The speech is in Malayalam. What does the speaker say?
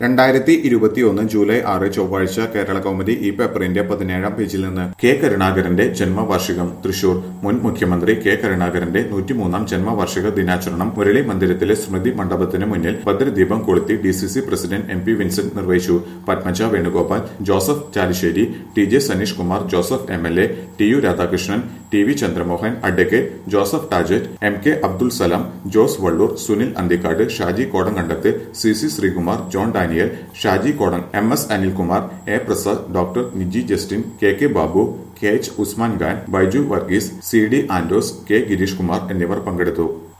രണ്ടായിരത്തി ഇരുപത്തിയൊന്ന് ജൂലൈ ആറ് ചൊവ്വാഴ്ച കേരള കൗമുദി ഈ പേപ്പറിന്റെ പതിനേഴാം പേജിൽ നിന്ന് കെ കരുണാകരന്റെ ജന്മവാർഷികം തൃശൂർ മുൻ മുഖ്യമന്ത്രി കെ കരുണാകരന്റെ നൂറ്റിമൂന്നാം ജന്മവാർഷിക ദിനാചരണം മുരളി മന്ദിരത്തിലെ സ്മൃതി മണ്ഡപത്തിന് മുന്നിൽ ഭദ്രദീപം കൊളുത്തി D C C president M P Vincent നിർവഹിച്ചു Padmaja Venugopal Joseph Chalissery T J Saneesh Kumar Joseph M L A T U Radhakrishnan T V Chandramohan advocate Joseph Tajet M K Abdul Salam Jose Valloor Sunil Anthikad Shaji Kodankandath C C Sreekumar John Daniel Shaji Kodan M S Anilkumar A Prasad doctor Niji Justin K K Babu K H Usman Khan Baiju Varghese C D ആൻഡോസ് K Girish Kumar എന്നിവർ പങ്കെടുത്തു